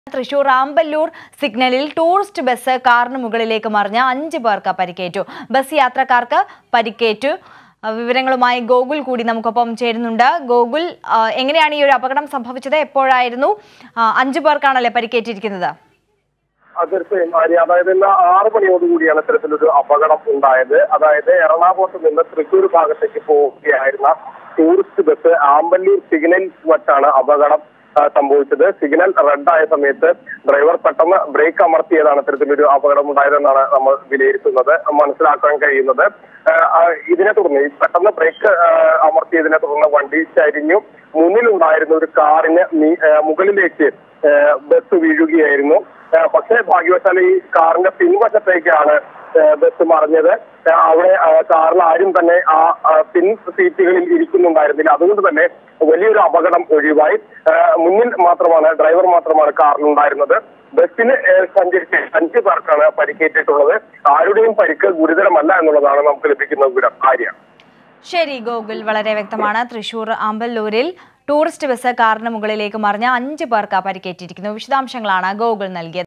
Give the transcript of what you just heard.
തൃശൂർ ആമ്പല്ലൂർ സിഗ്നലിൽ tourist bus കാറിന് മുകളിലേക്ക് മറിഞ്ഞ് അഞ്ച് പേർക്ക് പരിക്കേറ്റു ബസ് യാത്രക്കാർക്ക് പരിക്കേറ്റു ആ, വിവരങ്ങളുമായി ഗോകുൽ കൂടി നമുക്കൊപ്പം ചേരുന്നുണ്ട് ഗോകുൽ ആ, എങ്ങനെയാണ് ഈ ഒരു അപകടം സംഭവിച്ചത് എപ്പോഴായിരുന്നു ആ, അഞ്ചു പേർക്കാണല്ലേ പരിക്കേറ്റിരിക്കുന്നത് ആ, തീർച്ചയായും ആര്യ അതായത് ഇന്ന് ആറ് മണിയോടുകൂടിയാണ് ഇത്തരത്തിലൊരു അപകടം ഉണ്ടായത് അതായത് എറണാകുളത്ത് നിന്ന് തൃശ്ശൂർ ഭാഗത്തേക്ക് പോവുകയായിരുന്ന ടൂറിസ്റ്റ് ബസ് ആമ്പല്ലൂർ സിഗ്നൽ വച്ചാണ് അപകടം ആ, സംഭവിച്ചത് സിഗ്നൽ റെഡായ സമയത്ത് ഡ്രൈവർ പെട്ടെന്ന് ബ്രേക്ക് അമർത്തിയതാണ് ഇത്തരത്തിലൊരു അപകടം ഉണ്ടായതെന്നാണ് നമ്മൾ വിലയിരുത്തുന്നത് മനസ്സിലാക്കാൻ കഴിയുന്നത് ആ, ആ, ഇതിനെ തുടർന്ന് ഈ പെട്ടെന്ന് ബ്രേക്ക് ആ, അമർത്തിയതിനെ തുടർന്ന് വണ്ടി ചരിഞ്ഞു മുന്നിലുണ്ടായിരുന്ന ഒരു കാറിന് മീ- ആ, മുകളിലേക്ക് ആ, ബസ് വീഴുകയായിരുന്നു ആ, പക്ഷേ ഭാഗ്യവശാൽ ഈ കാറിന്റെ പിൻവശത്തേക്കാണ് ആ, ബസ് മറിഞ്ഞത് ആ, അവിടെ ആ, കാറിൽ ആരും തന്നെ ആ ആ, പിൻ സീറ്റുകളിൽ ഇരിക്കുന്നുണ്ടായിരുന്നില്ല അതുകൊണ്ട് തന്നെ വലിയൊരു അപകടം ഒഴിവായി ആ, മുന്നിൽ മാത്രമാണ് ഡ്രൈവർ മാത്രമാണ് കാറിലുണ്ടായിരുന്നത് ബസ്സിന് ഏ, സഞ്ചരിച്ച അഞ്ചു പേർക്കാണ് പരിക്കേറ്റിട്ടുള്ളത് ആരുടെയും പരിക്ക് ഗുരുതരമല്ല എന്നുള്ളതാണ് നമുക്ക് ലഭിക്കുന്ന വിവരം ആര്യ ശരി ഗോകുൽ വളരെ വ്യക്തമാണ് തൃശൂർ ആമ്പല്ലൂരിൽ ടൂറിസ്റ്റ് ബസ് കാറിന് മുകളിലേക്ക് മറിഞ്ഞ് അഞ്ച് പേർക്ക് പരിക്കേറ്റിരിക്കുന്നു വിശദാംശങ്ങളാണ് ഗോകുൽ നൽകിയത്